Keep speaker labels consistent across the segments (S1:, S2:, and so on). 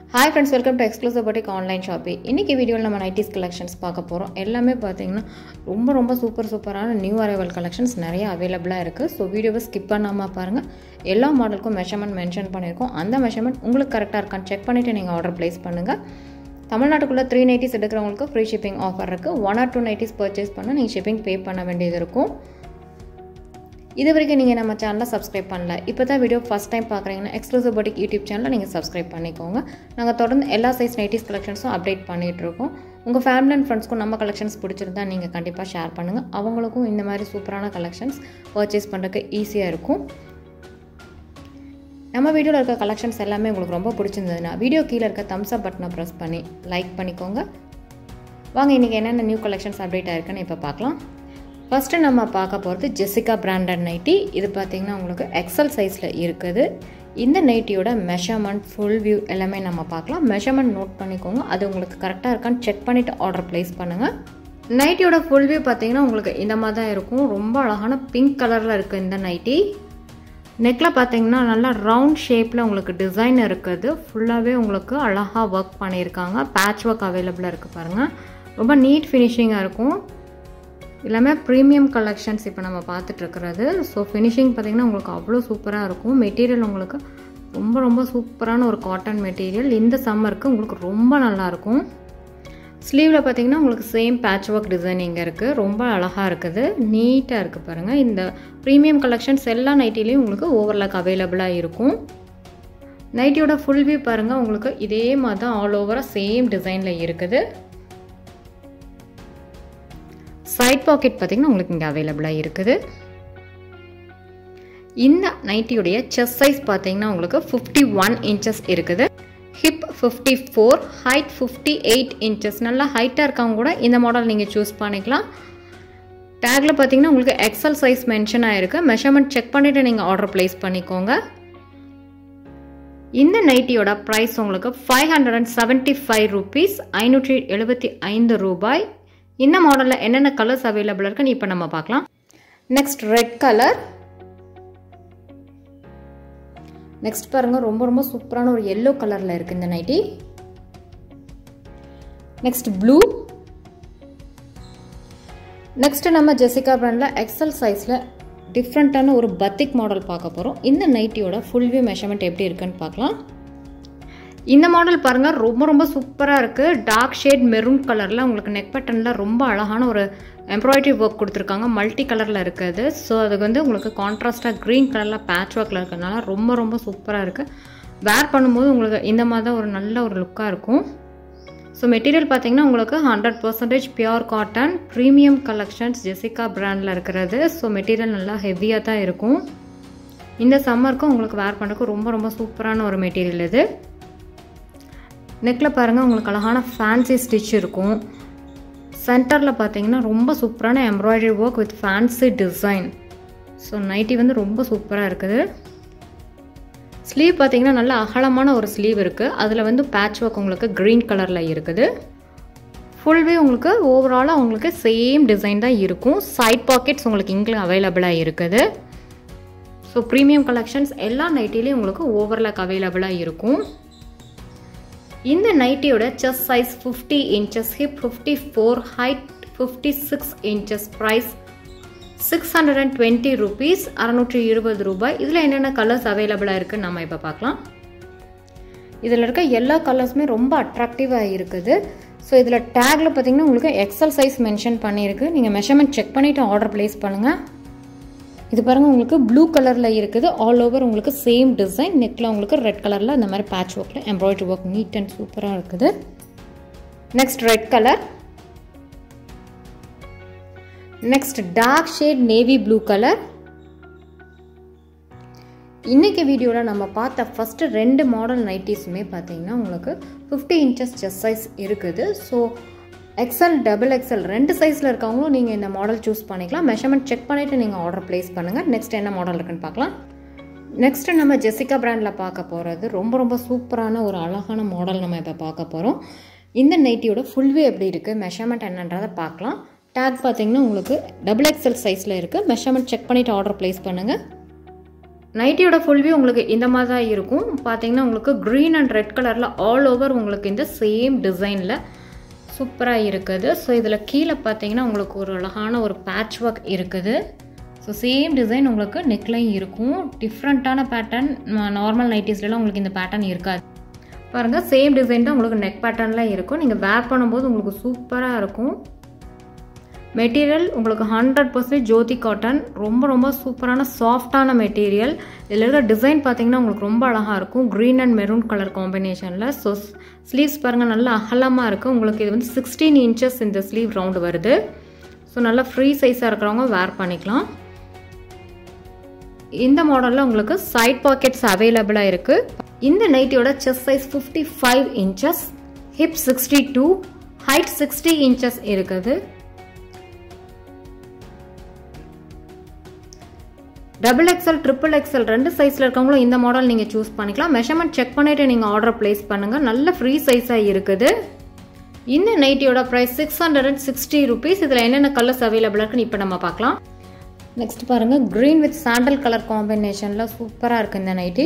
S1: hi friends welcome to exclusive batik online shopping இன்றைக்கி வீடியோவில் நம்ம நைட்டிஸ் கலெக்ஷன்ஸ் பார்க்க போகிறோம் எல்லாமே பார்த்தீங்கன்னா ரொம்ப ரொம்ப சூப்பர் சூப்பரான நியூ அரைவல் கலெக்ஷன்ஸ் நிறைய அவைலபிளாக இருக்குது ஸோ வீடியோவை ஸ்கிப் பண்ணாமல் பாருங்கள் எல்லா மாடலுக்கும் மெஷர்மெண்ட் மென்ஷன் பண்ணியிருக்கோம் அந்த மெஷர்மெண்ட் உங்களுக்கு கரெக்டாக இருக்கான்னு செக் பண்ணிவிட்டு நீங்கள் ஆர்டர் ப்ளேஸ் பண்ணுங்கள் தமிழ்நாட்டுக்குள்ளே த்ரீ நைட்டிஸ் எடுக்கிறவங்களுக்கு ஃப்ரீ ஷிப்பிங் ஆஃபர் இருக்குது one or two nighties purchase பண்ணால் நீங்கள் ஷிப்பிங் பே பண்ண வேண்டியது இருக்கும் இது வரைக்கும் நீங்கள் நம்ம சேனலை சப்ஸ்கிரைப் பண்ணல இப்போ தான் வீடியோ ஃபஸ்ட் டைம் பார்க்குறீங்கன்னா எக்ஸ்க்ளூசிவ் பட்டிக் யூடியூப் சேனலை நீங்கள் சப்ஸ்கிரைப் பண்ணிக்கோங்க நாங்கள் தொடர்ந்து எல்லா சைஸ் நைட்டிஸ் கலெக்ஷன்ஸும் அப்டேட் பண்ணிகிட்ருக்கோம் உங்கள் ஃபேமிலி அண்ட் ஃப்ரெண்ட்ஸ்க்கும் நம்ம கலெக்ஷன்ஸ் பிடிச்சிருந்தா நீங்கள் கண்டிப்பாக ஷேர் பண்ணுங்கள் அவங்களுக்கும் இந்த மாதிரி சூப்பரான கலெக்ஷன்ஸ் பர்ச்சேஸ் பண்ணுறதுக்கு ஈஸியாக இருக்கும் நம்ம வீடியோவில் இருக்க கலெக்ஷன்ஸ் எல்லாமே உங்களுக்கு ரொம்ப பிடிச்சிருந்ததுன்னா வீடியோ கீழே இருக்க தம்ஸ் அப் பட்டனை ப்ரெஸ் பண்ணி லைக் பண்ணிக்கோங்க வாங்க இன்றைக்கி என்னென்ன நியூ கலெக்ஷன்ஸ் அப்டேட் ஆயிருக்குன்னு இப்போ பார்க்கலாம் ஃபஸ்ட்டு நம்ம பார்க்க போகிறது ஜெசிகா பிராண்டட் நைட்டி இது பார்த்திங்கன்னா உங்களுக்கு எக்ஸல் சைஸில் இருக்குது இந்த நைட்டியோட மெஷர்மெண்ட் ஃபுல் வியூ எல்லாமே நம்ம பார்க்கலாம் மெஷர்மெண்ட் நோட் பண்ணிக்கோங்க அது உங்களுக்கு கரெக்டாக இருக்கான்னு செக் பண்ணிவிட்டு ஆர்டர் ப்ளேஸ் பண்ணுங்கள் நைட்டியோட ஃபுல் வியூ பார்த்தீங்கன்னா உங்களுக்கு இந்த மாதிரி தான் இருக்கும் ரொம்ப அழகான பிங்க் கலரில் இருக்குது இந்த நைட்டி நெக்கில் பார்த்தீங்கன்னா நல்லா ரவுண்ட் ஷேப்பில் உங்களுக்கு டிசைன் இருக்குது ஃபுல்லாகவே உங்களுக்கு அழகாக ஒர்க் பண்ணியிருக்காங்க பேட்ச் ஒர்க் அவைலபிளாக இருக்குது பாருங்கள் ரொம்ப நீட் ஃபினிஷிங்காக இருக்கும் எல்லாமே ப்ரீமியம் கலெக்ஷன்ஸ் இப்போ நம்ம பார்த்துட்ருக்கிறது ஸோ ஃபினிஷிங் பார்த்திங்கன்னா உங்களுக்கு அவ்வளோ சூப்பராக இருக்கும் மெட்டீரியல் உங்களுக்கு ரொம்ப ரொம்ப சூப்பரான ஒரு காட்டன் மெட்டீரியல் இந்த சம்மருக்கு உங்களுக்கு ரொம்ப நல்லாயிருக்கும் ஸ்லீவில் பார்த்தீங்கன்னா உங்களுக்கு சேம் பேட்ச் ஒர்க் டிசைன் இங்கே இருக்குது ரொம்ப அழகாக இருக்குது நீட்டாக இருக்குது பாருங்கள் இந்த ப்ரீமியம் கலெக்ஷன்ஸ் எல்லா நைட்டிலையும் உங்களுக்கு ஓவர்லாக் அவைலபிளாக இருக்கும் நைட்டியோட ஃபுல் வியூ பாருங்கள் உங்களுக்கு இதே மாதிரி தான் ஆல் ஓவராக சேம் டிசைனில் இருக்குது சைட் பாக்கெட் பார்த்திங்கன்னா உங்களுக்கு இங்கே அவைலபிளாக இருக்குது இந்த நைட்டியுடைய செஸ் சைஸ் பார்த்தீங்கன்னா உங்களுக்கு ஃபிஃப்டி ஒன் இன்ச்சஸ் இருக்குது hip fifty four height fifty eight inches நல்லா ஹைட்டாக இருக்கவங்க கூட இந்த மாடல் நீங்கள் சூஸ் பண்ணிக்கலாம் டேக்கில் பார்த்தீங்கன்னா உங்களுக்கு எக்ஸல் சைஸ் மென்ஷன் ஆகிருக்கு மெஷர்மெண்ட் செக் பண்ணிவிட்டு நீங்கள் ஆர்டர் ப்ளேஸ் பண்ணிக்கோங்க இந்த நைட்டியோட ப்ரைஸ் உங்களுக்கு five hundred and seventy five rupees ஐநூற்றி எழுபத்தி ஐந்து ரூபாய் இந்த மாடலில் என்னென்ன கலர்ஸ் அவைலபிள் இருக்குன்னு இப்போ நம்ம பார்க்கலாம் நெக்ஸ்ட் ரெட் கலர் நெக்ஸ்ட் பாருங்கள் ரொம்ப ரொம்ப சூப்பரான ஒரு எல்லோ கலரில் இருக்குது இந்த நைட்டி நெக்ஸ்ட் ப்ளூ நெக்ஸ்ட்டு நம்ம ஜெசிகா பிராண்டில் எக்ஸல் சைஸில் டிஃப்ரெண்ட்டான ஒரு பத்திக் மாடல் பார்க்க போகிறோம் இந்த நைட்டியோட ஃபுல் வியூ மெஷர்மெண்ட் எப்படி இருக்குன்னு பார்க்கலாம் இந்த மாடல் பாருங்கள் ரொம்ப ரொம்ப சூப்பராக இருக்குது டார்க் ஷேட் மெரூன் கலரில் உங்களுக்கு நெக் பட்டனில் ரொம்ப அழகான ஒரு எம்ப்ராய்டரி ஒர்க் கொடுத்துருக்காங்க மல்டி கலரில் இருக்குது ஸோ அதுக்கு வந்து உங்களுக்கு கான்ட்ராஸ்ட்டாக க்ரீன் கலரில் பேட்ச் ஒர்க்கில் இருக்கிறதுனால ரொம்ப ரொம்ப சூப்பராக இருக்குது வேர் பண்ணும்போது உங்களுக்கு இந்த மாதிரி தான் ஒரு நல்ல ஒரு லுக்காக இருக்கும் ஸோ மெட்டீரியல் பார்த்தீங்கன்னா உங்களுக்கு hundred percentage pure cotton premium collections Jessica பிராண்டில் இருக்கிறது ஸோ மெட்டீரியல் நல்லா ஹெவியாக தான் இருக்கும் இந்த சம்மருக்கும் உங்களுக்கு வேர் பண்ணுறதுக்கு ரொம்ப ரொம்ப சூப்பரான ஒரு மெட்டீரியல் இது நெக்கில் பாருங்கள் உங்களுக்கு அழகான ஃபேன்சி ஸ்டிச் இருக்கும் சென்டரில் பார்த்தீங்கன்னா ரொம்ப சூப்பரான embroidery work with fancy design so nighty வந்து ரொம்ப சூப்பராக இருக்குது ஸ்லீவ் பார்த்தீங்கன்னா நல்ல அகலமான ஒரு ஸ்லீவ் இருக்குது அதில் வந்து பேட்ச் ஒர்க் உங்களுக்கு க்ரீன் கலரில் இருக்குது ஃபுல்வே உங்களுக்கு ஓவராலாக உங்களுக்கு சேம் டிசைன் தான் இருக்கும் சைட் பாக்கெட்ஸ் உங்களுக்கு இங்கே அவைலபிளாக இருக்குது ஸோ ப்ரீமியம் கலெக்ஷன்ஸ் எல்லா நைட்டிலையும் உங்களுக்கு ஓவர்லாக் அவைலபிளாக இருக்கும் இந்த நைட்டியோட chest size fifty inches hip fifty four height fifty six inches price six hundred and twenty rupees அறநூற்றி இருபது ரூபாய் இதில் என்னென்ன கலர்ஸ் அவைலபிளாக இருக்குன்னு நம்ம இப்போ பார்க்கலாம் இதில் இருக்க எல்லா கலர்ஸுமே ரொம்ப அட்ராக்டிவாக இருக்குது ஸோ இதில் டேக்கில் பார்த்தீங்கன்னா உங்களுக்கு எக்ஸல் சைஸ் மென்ஷன் பண்ணியிருக்கு நீங்கள் மெஷர்மெண்ட் செக் பண்ணிவிட்டு ஆர்டர் ப்ளேஸ் பண்ணுங்கள் இது பாருங்கள் உங்களுக்கு ப்ளூ கலரில் இருக்குது ஆல் ஓவர் உங்களுக்கு சேம் டிசைன் நெக்கில் உங்களுக்கு ரெட் கலரில் இந்த மாதிரி பேட்ச் ஒர்க்கில் எம்ப்ராய்டரி ஒர்க் நீட் அண்ட் சூப்பராக இருக்குது next red colour next dark shade navy blue colour இன்றைக்கி வீடியோவில் நம்ம பார்த்த ஃபஸ்ட்டு ரெண்டு மாடல் நைட்டிஸுமே பார்த்தீங்கன்னா உங்களுக்கு ஃபிஃப்டி இன்ச்சஸ் செஸ் சைஸ் இருக்குது ஸோ எக்ஸல் டபுள் எக்ஸல் ரெண்டு சைஸில் இருக்கவங்களும் நீங்கள் இந்த மாடல் சூஸ் பண்ணிக்கலாம் மெஷர்மெண்ட் செக் பண்ணிவிட்டு நீங்கள் ஆர்டர் ப்ளேஸ் பண்ணுங்கள் நெக்ஸ்ட் என்ன மாடல் இருக்குன்னு பார்க்கலாம் நெக்ஸ்ட்டு நம்ம ஜெசிகா பிராண்டில் பார்க்க போகிறது ரொம்ப ரொம்ப சூப்பரான ஒரு அழகான மாடல் நம்ம இப்போ பார்க்க போகிறோம் இந்த நைட்டியோட ஃபுல்வே எப்படி இருக்குது மெஷர்மெண்ட் என்னன்றதை பார்க்கலாம் டேக் பார்த்தீங்கன்னா உங்களுக்கு டபுள் எக்ஸல் சைஸில் இருக்குது மெஷர்மெண்ட் செக் பண்ணிவிட்டு ஆர்டர் ப்ளேஸ் பண்ணுங்கள் நைட்டியோட ஃபுல் வியூ உங்களுக்கு இந்த மாதிரி தான் இருக்கும் பார்த்தீங்கன்னா உங்களுக்கு க்ரீன் அண்ட் ரெட் கலரில் ஆல் ஓவர் உங்களுக்கு இந்த சேம் டிசைனில் சூப்பராக இருக்குது ஸோ இதில் கீழே பார்த்தீங்கன்னா உங்களுக்கு ஒரு அழகான ஒரு பேட்ச் ஒர்க் இருக்குது ஸோ சேம் டிசைன் உங்களுக்கு நெக்லைன் இருக்கும் டிஃப்ரெண்ட்டான பேட்டர்ன் நார்மல் நைட்டிஸ்லாம் உங்களுக்கு இந்த பேட்டர்ன் இருக்காது பாருங்கள் சேம் டிசைன் தான் உங்களுக்கு நெக் பேட்டர்னில் இருக்கும் நீங்கள் வேர் பண்ணும்போது உங்களுக்கு சூப்பராக இருக்கும் மெட்டீரியல் உங்களுக்கு ஹண்ட்ரட் பர்சன்டேஜ் ஜோதி காட்டன் ரொம்ப ரொம்ப சூப்பரான சாஃப்டான மெட்டீரியல் இதில் இருக்கிற டிசைன் பார்த்தீங்கன்னா உங்களுக்கு ரொம்ப அழகாக இருக்கும் க்ரீன் அண்ட் மெரூன் கலர் காம்பினேஷனில் ஸோ ஸ்லீவ்ஸ் பாருங்கள் நல்லா அகலமாக இருக்குது உங்களுக்கு இது வந்து சிக்ஸ்டீன் இன்ச்சஸ் இந்த ஸ்லீவ் ரவுண்டு வருது ஸோ நல்லா ஃப்ரீ சைஸாக இருக்கிறவங்க வேர் பண்ணிக்கலாம் இந்த மாடலில் உங்களுக்கு சைட் பாக்கெட்ஸ் அவைலபிளாக இருக்குது இந்த நைட்டியோட chest size fifty five inches hip sixty two height sixty inches இருக்குது டபுள் எக்ஸல் ட்ரிபிள் எக்ஸல் ரெண்டு சைஸில் இருக்கவங்களும் இந்த மாடல் நீங்கள் சூஸ் பண்ணிக்கலாம் மெஷர்மெண்ட் செக் பண்ணிவிட்டு நீங்கள் ஆர்டர் ப்ளேஸ் பண்ணுங்கள் நல்ல ஃப்ரீ சைஸாக இருக்குது இந்த நைட்டியோட price six hundred and sixty rupees இதில் என்னென்ன கலர்ஸ் அவைலபிளாக இருக்குன்னு இப்போ நம்ம பார்க்கலாம் நெக்ஸ்ட் பாருங்கள் க்ரீன் வித் சாண்டல் கலர் காம்பினேஷனில் சூப்பராக இருக்குது இந்த நைட்டி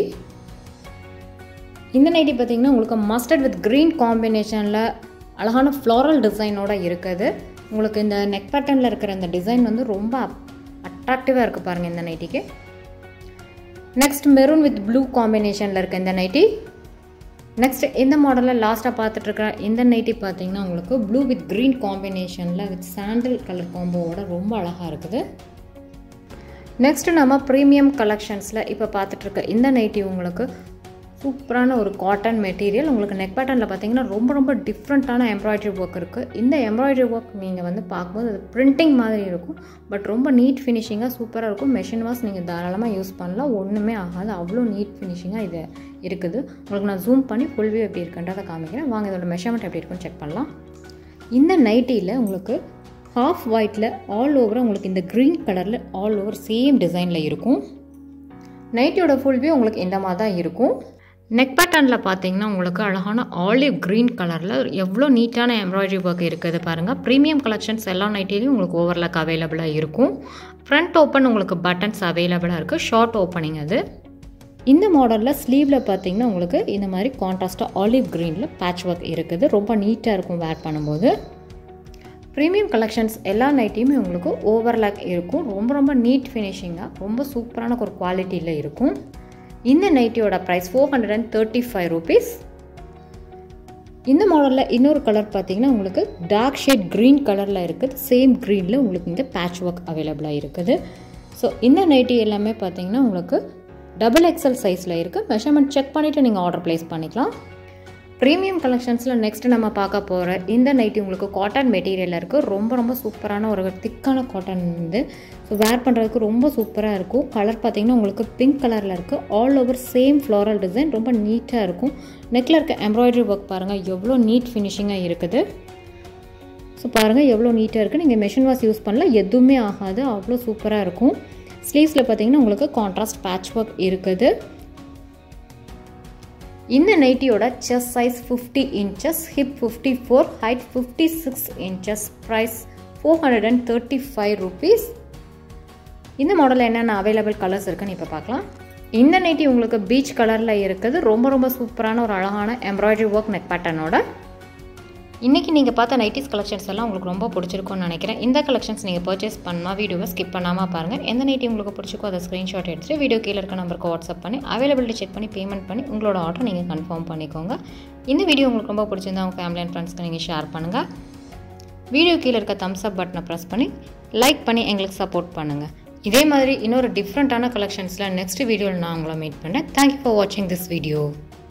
S1: இந்த நைட்டி பார்த்தீங்கன்னா உங்களுக்கு மஸ்டர்ட் வித் க்ரீன் காம்பினேஷனில் அழகான ஃப்ளாரல் டிசைனோட இருக்குது உங்களுக்கு இந்த நெக் பேட்டர்னில் இருக்கிற இந்த டிசைன் வந்து ரொம்ப அட்ராக்டிவாக இருக்குது பாருங்கள் இந்த நைட்டிக்கு நெக்ஸ்ட் மெரூன் வித் ப்ளூ காம்பினேஷனில் இருக்குது இந்த நைட்டி நெக்ஸ்ட் இந்த மாடலில் லாஸ்ட்டாக பார்த்துட்ருக்கிற இந்த நைட்டி பார்த்தீங்கன்னா உங்களுக்கு ப்ளூ வித் க்ரீன் காம்பினேஷனில் வித் சாண்டில் கலர் காம்போவோட ரொம்ப அழகாக இருக்குது நெக்ஸ்ட் நம்ம ப்ரீமியம் கலெக்ஷன்ஸில் இப்போ பார்த்துட்ருக்க இந்த நைட்டி உங்களுக்கு சூப்பரான ஒரு காட்டன் மெட்டீரியல் உங்களுக்கு நெக் பேட்டர்னில் பார்த்தீங்கன்னா ரொம்ப ரொம்ப டிஃப்ரெண்ட்டான எம்ப்ராய்டரி ஒர்க் இருக்குது இந்த எம்ப்ராய்டரி ஒர்க் நீங்கள் வந்து பார்க்கும்போது அது பிரிண்டிங் மாதிரி இருக்கும் பட் ரொம்ப நீட் ஃபினிஷிங்காக சூப்பராக இருக்கும் மெஷின் வாஷ் நீங்கள் தாராளமாக யூஸ் பண்ணலாம் ஒன்றுமே ஆகாது அவ்வளோ நீட் ஃபினிஷிங்காக இது இருக்குது உங்களுக்கு நான் ஜூம் பண்ணி ஃபுல் வியூ எப்படி இருக்குன்றதை காமிக்கிறேன் வாங்க இதோட மெஷர்மெண்ட் எப்படி இருக்குன்னு செக் பண்ணலாம் இந்த நைட்டியில் உங்களுக்கு ஹாஃப் ஒயிட்டில் ஆல் ஓவர் உங்களுக்கு இந்த க்ரீன் கலரில் ஆல் ஓவர் சேம் டிசைனில் இருக்கும் நைட்டியோட ஃபுல் வியூ உங்களுக்கு இந்த மாதிரி தான் இருக்கும் நெக் பேட்டர்னில் பார்த்தீங்கன்னா உங்களுக்கு அழகான ஆலிவ் க்ரீன் கலரில் எவ்வளோ நீட்டான எம்ப்ராய்டரி ஒர்க் இருக்குது பாருங்கள் ப்ரீமியம் கலெக்ஷன்ஸ் எல்லா நைட்டிலையும் உங்களுக்கு ஓவர்லாக் அவைலபிளாக இருக்கும் ஃப்ரண்ட் ஓப்பன் உங்களுக்கு பட்டன்ஸ் அவைலபிளாக இருக்குது ஷார்ட் ஓப்பனிங் அது இந்த மாடலில் ஸ்லீவில் பார்த்தீங்கன்னா உங்களுக்கு இந்த மாதிரி கான்ட்ராஸ்ட்டாக ஆலிவ் க்ரீனில் பேட்ச் ஒர்க் இருக்குது ரொம்ப நீட்டாக இருக்கும் வேர் பண்ணும்போது ப்ரீமியம் கலெக்ஷன்ஸ் எல்லா நைட்டியுமே உங்களுக்கு ஓவர்லாக் இருக்கும் ரொம்ப ரொம்ப நீட் ஃபினிஷிங்காக ரொம்ப சூப்பரான ஒரு குவாலிட்டியில் இருக்கும் இந்த நைட்டியோட price four hundred and thirty five rupees இந்த மாடலில் இன்னொரு கலர் பார்த்தீங்கன்னா உங்களுக்கு டார்க் ஷேட் க்ரீன் கலரில் இருக்குது சேம் க்ரீனில் உங்களுக்கு இந்த பேட்ச் ஒர்க் அவைலபிளாக இருக்குது ஸோ இந்த நைட்டி எல்லாமே பார்த்தீங்கன்னா உங்களுக்கு டபுள் எக்ஸல் சைஸில் இருக்குது மெஷர்மெண்ட் செக் பண்ணிவிட்டு நீங்கள் ஆர்டர் ப்ளேஸ் பண்ணிக்கலாம் ப்ரீமியம் கலெக்ஷன்ஸில் நெக்ஸ்ட் நம்ம பார்க்க போகிற இந்த நைட்டி உங்களுக்கு காட்டன் மெட்டீரியலில் இருக்குது ரொம்ப ரொம்ப சூப்பரான ஒரு திக்கான காட்டன் வந்து ஸோ வேர் பண்ணுறதுக்கு ரொம்ப சூப்பராக இருக்கும் கலர் பார்த்திங்கன்னா உங்களுக்கு பிங்க் கலரில் இருக்குது all over same floral design ரொம்ப நீட்டாக இருக்கும் நெக்கில் இருக்க எம்ப்ராய்டரி ஒர்க் பாருங்கள் எவ்வளோ நீட் ஃபினிஷிங்காக இருக்குது ஸோ பாருங்கள் எவ்வளோ நீட்டாக இருக்குது நீங்கள் மெஷின் வாஷ் யூஸ் பண்ணல எதுவுமே ஆகாது அவ்வளோ சூப்பராக இருக்கும் ஸ்லீவ்ஸில் பார்த்தீங்கன்னா உங்களுக்கு கான்ட்ராஸ்ட் பேட்ச் ஒர்க் இருக்குது இந்த நைட்டியோட chest size fifty inches hip fifty four height fifty six inches price four hundred and thirty five rupees இந்த மாடலில் என்னென்ன அவைலபிள் கலர்ஸ் இருக்குன்னு இப்போ பார்க்கலாம் இந்த நைட்டி உங்களுக்கு பீச் கலரில் இருக்குது ரொம்ப ரொம்ப சூப்பரான ஒரு அழகான எம்ப்ராய்டரி ஒர்க் நெக் பேட்டர்னோட இன்றைக்கி நீங்கள் பார்த்த நைட்டிஸ் கலெக்ஷன்ஸ் எல்லாம் உங்களுக்கு ரொம்ப பிடிச்சிருக்கும்னு நினைக்கிறேன் இந்த கலெக்ஷன்ஸ் நீங்கள் பர்ச்சேஸ் பண்ணால் வீடியோவை ஸ்கிப் பண்ணாமல் பாருங்கள் எந்த நைட்டி உங்களுக்கு பிடிச்சிக்கோ அதை ஸ்க்ரீன்ஷாட் எடுத்துகிட்டு வீடியோ கீழே இருக்க நம்பருக்கு வாட்ஸ்அப் பண்ணி அவைலபிலிட்டி செக் பண்ணி பேமெண்ட் பண்ணி உங்களோட ஆர்டர் நீங்கள் கன்ஃபார்ம் பண்ணிக்கோங்க இந்த வீடியோ உங்களுக்கு ரொம்ப பிடிச்சிருந்தா உங்கள் ஃபேமிலி அண்ட் ஃப்ரெண்ட்ஸ்க்கு நீங்கள் ஷேர் பண்ணுங்கள் வீடியோ கீழே இருக்க தம்ஸ் அப் பட்டனை ப்ரெஸ் பண்ணி லைக் பண்ணி எங்களுக்கு சப்போர்ட் பண்ணுங்கள் இதே மாதிரி இன்னொரு டிஃப்ரெண்ட்டான கலெக்ஷன்ஸில் நெக்ஸ்ட் வீடியோவில் நான் உங்களை மீட் பண்ணேன் தேங்க்யூ ஃபார் வாட்சிங் திஸ் வீடியோ